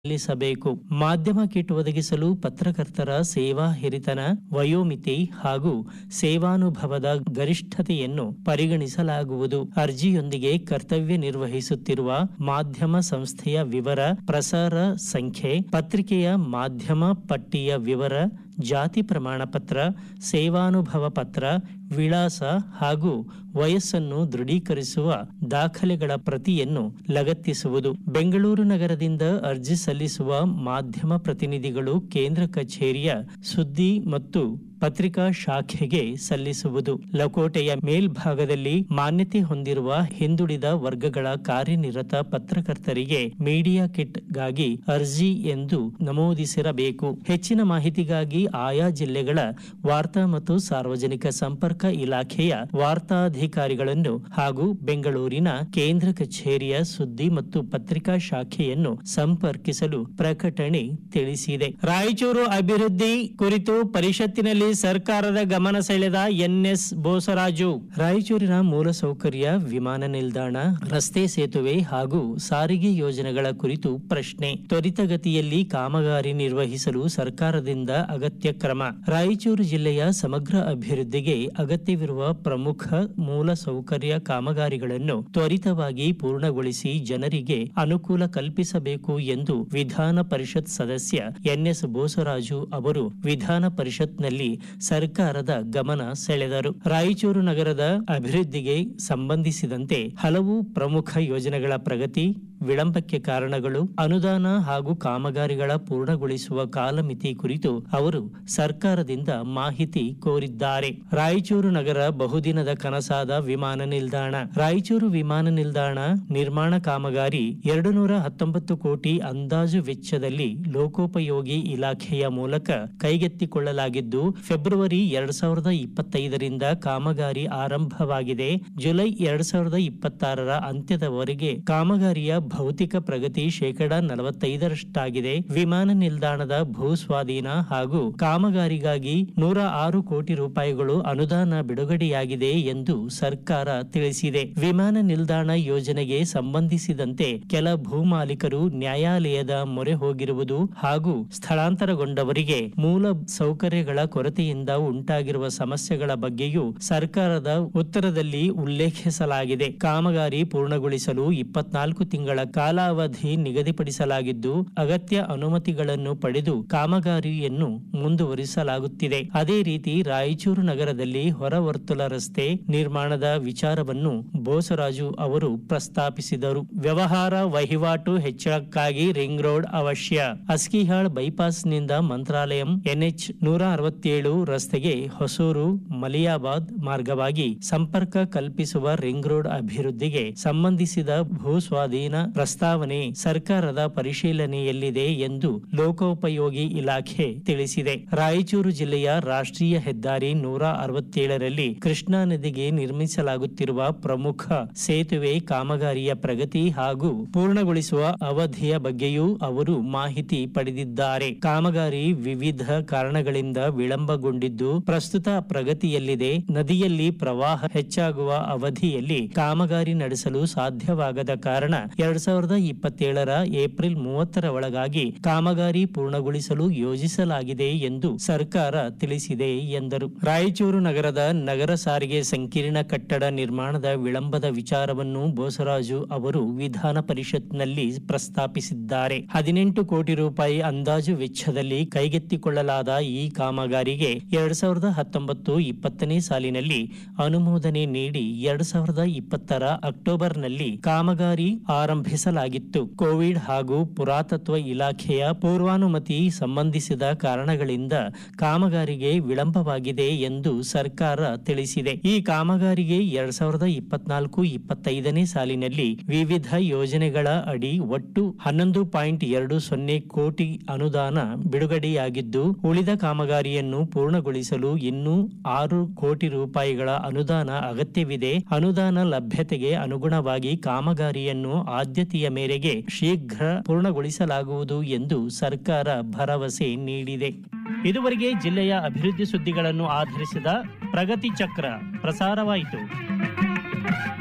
ಸಲ್ಲಿಸಬೇಕು ಮಾಧ್ಯಮ ಕಿಟ್ ಒದಗಿಸಲು ಪತ್ರಕರ್ತರ ಸೇವಾ ಹಿರಿತನ ವಯೋಮಿತಿ ಹಾಗೂ ಸೇವಾನುಭವದ ಗರಿಷ್ಠತೆಯನ್ನು ಪರಿಗಣಿಸಲಾಗುವುದು ಅರ್ಜಿಯೊಂದಿಗೆ ಕರ್ತವ್ಯ ನಿರ್ವಹಿಸುತ್ತಿರುವ ಮಾಧ್ಯಮ ಸಂಸ್ಥೆಯ ವಿವರ ಪ್ರಸಾರ ಸಂಖ್ಯೆ ಪತ್ರಿಕೆಯ ಮಾಧ್ಯಮ ಪಟ್ಟಿಯ ವಿವರ ಜಾತಿ ಪ್ರಮಾಣ ಪತ್ರ ಸೇವಾನುಭವ ಪತ್ರ ವಿಳಾಸ ಹಾಗೂ ವಯಸ್ಸನ್ನು ದೃಢೀಕರಿಸುವ ದಾಖಲೆಗಳ ಪ್ರತಿಯನ್ನು ಲಗತ್ತಿಸುವುದು ಬೆಂಗಳೂರು ನಗರದಿಂದ ಅರ್ಜಿ ಸಲ್ಲಿಸುವ ಮಾಧ್ಯಮ ಪ್ರತಿನಿಧಿಗಳು ಕೇಂದ್ರ ಕಚೇರಿಯ ಸುದ್ದಿ ಮತ್ತು ಪತ್ರಿಕಾ ಶಾಖೆಗೆ ಸಲ್ಲಿಸುವುದು ಲಕೋಟೆಯ ಮೇಲ್ಭಾಗದಲ್ಲಿ ಮಾನ್ಯತೆ ಹೊಂದಿರುವ ಹಿಂದುಳಿದ ವರ್ಗಗಳ ಕಾರ್ಯನಿರತ ಪತ್ರಕರ್ತರಿಗೆ ಮೀಡಿಯಾ ಕಿಟ್ಗಾಗಿ ಅರ್ಜಿ ಎಂದು ನಮೂದಿಸಿರಬೇಕು ಹೆಚ್ಚಿನ ಮಾಹಿತಿಗಾಗಿ ಆಯಾ ಜಿಲ್ಲೆಗಳ ವಾರ್ತಾ ಮತ್ತು ಸಾರ್ವಜನಿಕ ಸಂಪರ್ಕ ಇಲಾಖೆಯ ವಾರ್ತಾಧಿಕಾರಿಗಳನ್ನು ಹಾಗೂ ಬೆಂಗಳೂರಿನ ಕೇಂದ್ರ ಕಚೇರಿಯ ಸುದ್ದಿ ಮತ್ತು ಪತ್ರಿಕಾ ಶಾಖೆಯನ್ನು ಸಂಪರ್ಕಿಸಲು ಪ್ರಕಟಣೆ ತಿಳಿಸಿದೆ ರಾಯಚೂರು ಅಭಿವೃದ್ಧಿ ಕುರಿತು ಪರಿಷತ್ತಿನಲ್ಲಿ ಸರ್ಕಾರದ ಗಮನ ಸೆಳೆದ ಎನ್ಎಸ್ ಬೋಸರಾಜು ರಾಯಚೂರಿನ ಮೂಲಸೌಕರ್ಯ ವಿಮಾನ ನಿಲ್ದಾಣ ರಸ್ತೆ ಸೇತುವೆ ಹಾಗೂ ಸಾರಿಗೆ ಯೋಜನೆಗಳ ಕುರಿತು ಪ್ರಶ್ನೆ ತ್ವರಿತಗತಿಯಲ್ಲಿ ಕಾಮಗಾರಿ ನಿರ್ವಹಿಸಲು ಸರ್ಕಾರದಿಂದ ಅಗತ್ಯ ಕ್ರಮ ರಾಯಚೂರು ಜಿಲ್ಲೆಯ ಸಮಗ್ರ ಅಭಿವೃದ್ಧಿಗೆ ಅಗತ್ಯವಿರುವ ಪ್ರಮುಖ ಮೂಲ ಸೌಕರ್ಯ ಕಾಮಗಾರಿಗಳನ್ನು ತ್ವರಿತವಾಗಿ ಪೂರ್ಣಗೊಳಿಸಿ ಜನರಿಗೆ ಅನುಕೂಲ ಕಲ್ಪಿಸಬೇಕು ಎಂದು ವಿಧಾನ ಪರಿಷತ್ ಸದಸ್ಯ ಎನ್ಎಸ್ ಬೋಸರಾಜು ಅವರು ವಿಧಾನ ಪರಿಷತ್ನಲ್ಲಿ ಸರ್ಕಾರದ ಗಮನ ಸೆಳೆದರು ರಾಯಚೂರು ನಗರದ ಅಭಿವೃದ್ಧಿಗೆ ಸಂಬಂಧಿಸಿದಂತೆ ಹಲವು ಪ್ರಮುಖ ಯೋಜನೆಗಳ ಪ್ರಗತಿ ವಿಳಂಬಕ್ಕೆ ಕಾರಣಗಳು ಅನುದಾನ ಹಾಗೂ ಕಾಮಗಾರಿಗಳ ಪೂರ್ಣಗೊಳಿಸುವ ಕಾಲಮಿತಿ ಕುರಿತು ಅವರು ಸರ್ಕಾರದಿಂದ ಮಾಹಿತಿ ಕೋರಿದ್ದಾರೆ ರಾಯಚೂರು ನಗರ ಬಹುದಿನದ ಕನಸಾದ ವಿಮಾನ ನಿಲ್ದಾಣ ರಾಯಚೂರು ವಿಮಾನ ನಿಲ್ದಾಣ ನಿರ್ಮಾಣ ಕಾಮಗಾರಿ ಎರಡು ನೂರ ಹತ್ತೊಂಬತ್ತು ಕೋಟಿ ಅಂದಾಜು ವೆಚ್ಚದಲ್ಲಿ ಲೋಕೋಪಯೋಗಿ ಇಲಾಖೆಯ ಮೂಲಕ ಕೈಗೆತ್ತಿಕೊಳ್ಳಲಾಗಿದ್ದು ಫೆಬ್ರವರಿ ಎರಡ್ ಸಾವಿರದ ಇಪ್ಪತ್ತೈದರಿಂದ ಕಾಮಗಾರಿ ಆರಂಭವಾಗಿದೆ ಜುಲೈ ಎರಡ್ ಸಾವಿರದ ಇಪ್ಪತ್ತಾರರ ಅಂತ್ಯದವರೆಗೆ ಕಾಮಗಾರಿಯ ಭೌತಿಕ ಪ್ರಗತಿ ಶೇಕಡಾ ನಲವತ್ತೈದರಷ್ಟಾಗಿದೆ ವಿಮಾನ ನಿಲ್ದಾಣದ ಭೂ ಸ್ವಾಧೀನ ಹಾಗೂ ಕಾಮಗಾರಿಗಾಗಿ ನೂರ ಆರು ಕೋಟಿ ರೂಪಾಯಿಗಳು ಅನುದಾನ ಬಿಡುಗಡೆಯಾಗಿದೆ ಎಂದು ಸರ್ಕಾರ ತಿಳಿಸಿದೆ ವಿಮಾನ ನಿಲ್ದಾಣ ಯೋಜನೆಗೆ ಸಂಬಂಧಿಸಿದಂತೆ ಕೆಲ ಭೂಮಾಲೀಕರು ನ್ಯಾಯಾಲಯದ ಮೊರೆ ಹೋಗಿರುವುದು ಹಾಗೂ ಸ್ಥಳಾಂತರಗೊಂಡವರಿಗೆ ಮೂಲ ಸೌಕರ್ಯಗಳ ಕೊರತೆಯಿಂದ ಉಂಟಾಗಿರುವ ಸಮಸ್ಯೆಗಳ ಬಗ್ಗೆಯೂ ಸರ್ಕಾರದ ಉತ್ತರದಲ್ಲಿ ಉಲ್ಲೇಖಿಸಲಾಗಿದೆ ಕಾಮಗಾರಿ ಪೂರ್ಣಗೊಳಿಸಲು ಇಪ್ಪತ್ನಾಲ್ಕು ತಿಂಗಳ ಕಾಲಾವಧಿ ನಿಗದಿಪಡಿಸಲಾಗಿದ್ದು ಅಗತ್ಯ ಅನುಮತಿಗಳನ್ನು ಪಡೆದು ಕಾಮಗಾರಿಯನ್ನು ಮುಂದುವರಿಸಲಾಗುತ್ತಿದೆ ಅದೇ ರೀತಿ ರಾಯಚೂರು ನಗರದಲ್ಲಿ ಹೊರವರ್ತುಲ ರಸ್ತೆ ನಿರ್ಮಾಣದ ವಿಚಾರವನ್ನು ಬೋಸರಾಜು ಅವರು ಪ್ರಸ್ತಾಪಿಸಿದರು ವ್ಯವಹಾರ ವಹಿವಾಟು ಹೆಚ್ಚಳಕ್ಕಾಗಿ ರಿಂಗ್ ರೋಡ್ ಅವಶ್ಯ ಅಸ್ಕಿಹಾಳ್ ಬೈಪಾಸ್ನಿಂದ ಮಂತ್ರಾಲಯಂ ಎನ್ಎಚ್ ನೂರ ಅರವತ್ತೇಳು ರಸ್ತೆಗೆ ಹೊಸೂರು ಮಲಿಯಾಬಾದ್ ಮಾರ್ಗವಾಗಿ ಸಂಪರ್ಕ ಕಲ್ಪಿಸುವ ರಿಂಗ್ ರೋಡ್ ಅಭಿವೃದ್ಧಿಗೆ ಸಂಬಂಧಿಸಿದ ಭೂ ಸ್ವಾಧೀನ ಪ್ರಸ್ತಾವನೆ ಸರ್ಕಾರದ ಪರಿಶೀಲನೆಯಲ್ಲಿದೆ ಎಂದು ಲೋಕೋಪಯೋಗಿ ಇಲಾಖೆ ತಿಳಿಸಿದೆ ರಾಯಚೂರು ಜಿಲ್ಲೆಯ ರಾಷ್ಟ್ರೀಯ ಹೆದ್ದಾರಿ ನೂರ ಅರವತ್ತೇಳರಲ್ಲಿ ಕೃಷ್ಣಾ ನದಿಗೆ ನಿರ್ಮಿಸಲಾಗುತ್ತಿರುವ ಪ್ರಮುಖ ಸೇತುವೆ ಕಾಮಗಾರಿಯ ಪ್ರಗತಿ ಹಾಗೂ ಪೂರ್ಣಗೊಳಿಸುವ ಅವಧಿಯ ಬಗ್ಗೆಯೂ ಅವರು ಮಾಹಿತಿ ಪಡೆದಿದ್ದಾರೆ ಕಾಮಗಾರಿ ವಿವಿಧ ಕಾರಣಗಳಿಂದ ವಿಳಂಬಗೊಂಡಿದ್ದು ಪ್ರಸ್ತುತ ಪ್ರಗತಿಯಲ್ಲಿದೆ ನದಿಯಲ್ಲಿ ಪ್ರವಾಹ ಹೆಚ್ಚಾಗುವ ಅವಧಿಯಲ್ಲಿ ಕಾಮಗಾರಿ ನಡೆಸಲು ಸಾಧ್ಯವಾಗದ ಕಾರಣ ಎರಡ್ ಸಾವಿರದ ಇಪ್ಪತ್ತೇಳರ ಏಪ್ರಿಲ್ ಮೂವತ್ತರ ಒಳಗಾಗಿ ಕಾಮಗಾರಿ ಪೂರ್ಣಗೊಳಿಸಲು ಯೋಜಿಸಲಾಗಿದೆ ಎಂದು ಸರ್ಕಾರ ತಿಳಿಸಿದೆ ಎಂದರು ರಾಯಚೂರು ನಗರದ ನಗರ ಸಾರಿಗೆ ಸಂಕೀರ್ಣ ಕಟ್ಟಡ ನಿರ್ಮಾಣದ ವಿಳಂಬದ ವಿಚಾರವನ್ನು ಬೋಸರಾಜು ಅವರು ವಿಧಾನ ಪರಿಷತ್ನಲ್ಲಿ ಪ್ರಸ್ತಾಪಿಸಿದ್ದಾರೆ ಹದಿನೆಂಟು ಕೋಟಿ ರೂಪಾಯಿ ಅಂದಾಜು ವೆಚ್ಚದಲ್ಲಿ ಕೈಗೆತ್ತಿಕೊಳ್ಳಲಾದ ಈ ಕಾಮಗಾರಿಗೆ ಎರಡ್ ಸಾವಿರದ ಹತ್ತೊಂಬತ್ತು ಇಪ್ಪತ್ತನೇ ಸಾಲಿನಲ್ಲಿ ಅನುಮೋದನೆ ನೀಡಿ ಎರಡ್ ಸಾವಿರದ ಇಪ್ಪತ್ತರ ಅಕ್ಟೋಬರ್ನಲ್ಲಿ ಕಾಮಗಾರಿ ಆರಂಭಿಸಲಾಗಿತ್ತು ಕೋವಿಡ್ ಹಾಗೂ ಪುರಾತತ್ವ ಇಲಾಖೆಯ ಪೂರ್ವಾನುಮತಿ ಸಂಬಂಧಿಸಿದ ಕಾರಣಗಳಿಂದ ಕಾಮಗಾರಿಗೆ ವಿಳಂಬವಾಗಿದೆ ಎಂದು ಸರ್ಕಾರ ತಿಳಿಸಿದೆ ಈ ಕಾಮಗಾರಿಗೆ ಎರಡ್ ಸಾವಿರದ ಇಪ್ಪತ್ನಾಲ್ಕು ಇಪ್ಪತ್ತೈದನೇ ಸಾಲಿನಲ್ಲಿ ವಿವಿಧ ಯೋಜನೆಗಳ ಅಡಿ ಒಟ್ಟು ಹನ್ನೊಂದು ಪಾಯಿಂಟ್ ಎರಡು ಸೊನ್ನೆ ಕೋಟಿ ಅನುದಾನ ಬಿಡುಗಡೆಯಾಗಿದ್ದು ಉಳಿದ ಕಾಮಗಾರಿಯನ್ನು ಪೂರ್ಣಗೊಳಿಸಲು ಇನ್ನೂ ಆರು ಕೋಟಿ ರೂಪಾಯಿಗಳ ಅನುದಾನ ಅಗತ್ಯವಿದೆ ಅನುದಾನ ಲಭ್ಯತೆಗೆ ಅನುಗುಣವಾಗಿ ಕಾಮಗಾರಿಯನ್ನು ಆದ್ಯತೆಯ ಮೇರೆಗೆ ಶೀಘ್ರ ಪೂರ್ಣಗೊಳಿಸಲಾಗುವುದು ಎಂದು ಸರ್ಕಾರ ಭರವಸೆ ನೀಡಿದೆ ಇದುವರೆಗೆ ಜಿಲ್ಲೆಯ ಅಭಿವೃದ್ಧಿ ಸುದ್ದಿಗಳನ್ನು ಆಧರಿಸಿದ ಪ್ರಗತಿ ಚಕ್ರ ಪ್ರಸಾರವಾಯಿತು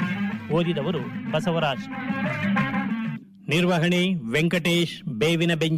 ಓದಿದವರು ಬಸವರಾಜ್ ನಿರ್ವಹಣೆ ವೆಂಕಟೇಶ್ ಬೇವಿನ ಬೆಂಚಿ